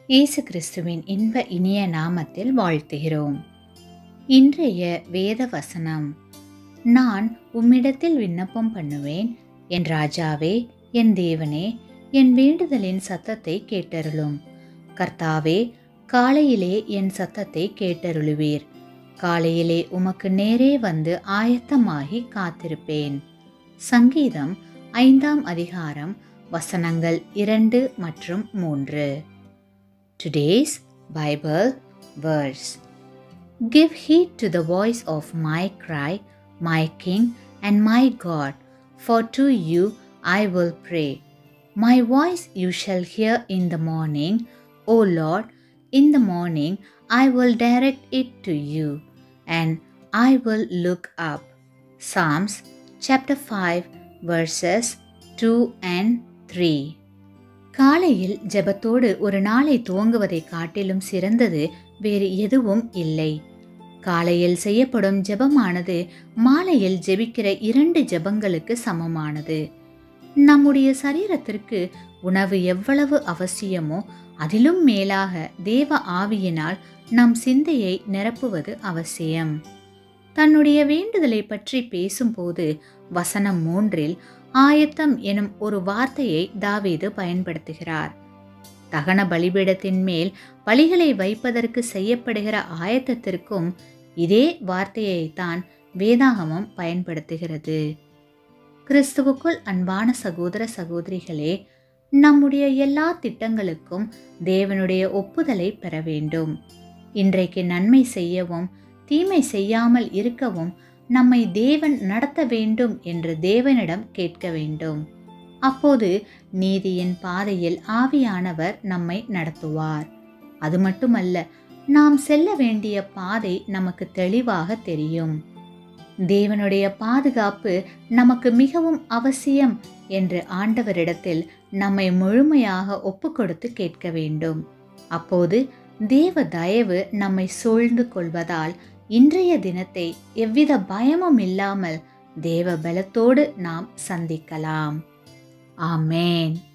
இயேசு கிறிஸ்துவின் இன்ப இனிய நாமத்தில் வாழ்த்துகிறோம் இன்றைய வேத வசனம் நான் உம்மிடத்தில் விண்ணப்பம் பண்ணுவேன் என் ராஜாவே என் தேவனே என் வேண்டுதலின் சத்தத்தை கேட்டருளும் கர்த்தாவே காலையிலே என் சத்தத்தை கேட்டருளுவீர் காலையிலே உமக்கு நேரே வந்து ஆயத்தமாகி காத்திருப்பேன் சங்கீதம் ஐந்தாம் அதிகாரம் வசனங்கள் இரண்டு மற்றும் மூன்று today's Bible verse Give heed to the voice of my cry, my King and my God, for to you I will pray. My voice you shall hear in the morning, O Lord, in the morning I will direct it to you, and I will look up. Psalms chapter 5, verses 2 and 3. காலையில் ஜெபத்தோடு ஒரு நாளை துவங்குவதை காட்டிலும் சிறந்தது வேறு எதுவும் இல்லை காலையில் செய்யப்படும் ஜெபமானது மாலையில் ஜெபிக்கிற இரண்டு ஜெபங்களுக்கு சமமானது நம்முடைய சரீரத்திற்கு உணவு எவ்வளவு அவசியமோ அதிலும் மேலாக தேவ ஆவியினால் நம் சிந்தையை நிரப்புவது அவசியம் தன்னுடைய வேண்டுதலை பற்றி பேசும்போது வசனம் மூன்றில் ஆயத்தம் எனும் ஒரு வார்த்தையை தாவீது பயன்படுத்துகிறார் தகன பலிபீடத்தின் மேல் பலிகளை வைப்பதற்கு செய்யப்படுகிற ஆயத்தத்திற்கும் இதே வார்த்தையைத்தான் வேதாகமம் பயன்படுத்துகிறது கிறிஸ்துவுக்குள் அன்பான சகோதர சகோதரிகளே நம்முடைய எல்லா திட்டங்களுக்கும் தேவனுடைய ஒப்புதலை பெற வேண்டும் இன்றைக்கு நன்மை செய்யவும் தீமை செய்யாமல் இருக்கவும் நம்மை தேவன் நடத்த வேண்டும் என்று தேவனிடம் கேட்க வேண்டும் அப்போது நீதியின் பாதையில் ஆவியானவர் நம்மை நடத்துவார் அது மட்டுமல்ல நாம் செல்ல வேண்டிய பாதை நமக்கு தெளிவாக தெரியும் தேவனுடைய பாதுகாப்பு நமக்கு மிகவும் அவசியம் என்று ஆண்டவரிடத்தில் நம்மை முழுமையாக ஒப்பு கொடுத்து கேட்க வேண்டும் அப்போது தேவ தயவு நம்மை சூழ்ந்து கொள்வதால் இன்றைய தினத்தை எவ்வித பயமும் இல்லாமல் தேவ பலத்தோடு நாம் சந்திக்கலாம் ஆமேன்